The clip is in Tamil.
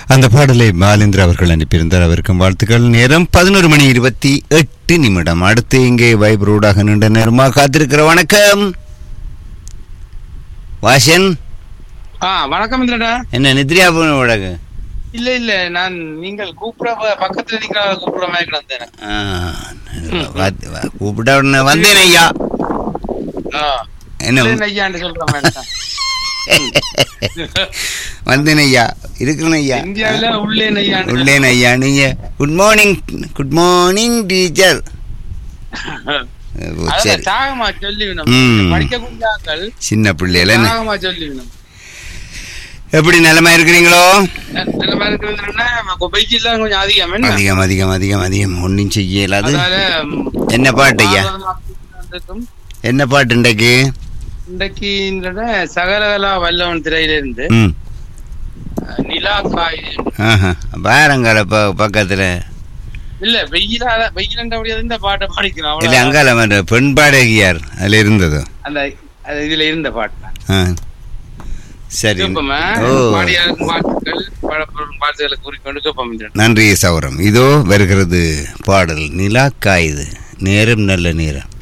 அந்த பாடலை பாலேந்திர அவர்கள் அனுப்பியிருந்தார் அவருக்கும் வாழ்த்துக்கள் நேரம் பதினோரு மணி இருபத்தி எட்டு நிமிடம் அடுத்து இங்கே வைப்ரோடாக நீண்ட நேரமா காத்திருக்கிற வணக்கம் வாசன் ஆ வணக்கம் இந்திரடா என்ன நித்ரியா போன வழக்கு இல்ல இல்ல நான் நீங்கள் கூப்பிட ப- பக்கத்துல நிக்கிற கூப்பிட மாதிரி கிடந்தேன் கூப்பிட்ட உடனே வந்தேன் ஐயா ஆ. என்ன இல்ல, ஐயான்னு சொல்ற மாதிரி தான். வந்தேன் ஐயா இருக்கிறேன் ஐயா இந்தியாவில உள்ளே நையாண்டு உள்ளேன் ஐயா நீங்க good morning good morning teacher சரி தாகமா சொல்லி ம். படிக்க குஞ்சாக்கள் சின்ன பிள்ளையில என்ன தாகமா சொல்லி எப்படி நிலைமை இருக்கிறீங்களோ நிலைமை இருக்கிறதுனா வெயில் தான் கொஞ்சம் அதிகம் என்ன அதிகம் அதிகம் அதிகம் அதிகம் ஒன்றும் செய்ய இயலாது அதனால ம், என்ன பாட்டு ஐயா ஆதரவு வந்திருக்கும். என்ன பாட்டு இன்றைக்கு இன்றைக்கு இந்த சகலகலா வல்லவன் திரையில இருந்து ம் நிலா காய் ஆஹா பாரங்கால ப பக்கத்தில் இல்ல வெயிலால வெயில் முடியாது இந்த பாட்டை பாடிக்கிறோம் இல்லை அவ்வளவுதான். அங்கால மற்ற பெண் பாடகியார் அதில் இருந்தது அந்த அது இதுல இருந்த பாட்டு தான். ஆ சரி கேட்போமா? ஓ பாடியாருக்கும் வாழ்த்துக்கள் பாடப்பொருள் வாழ்த்துக்களை கூறிக்கொண்டு கேட்போம் இந்த நன்றி சௌரம் இதோ வருகிறது பாடல் நிலா காயுது நேரம் நல்ல நேரம்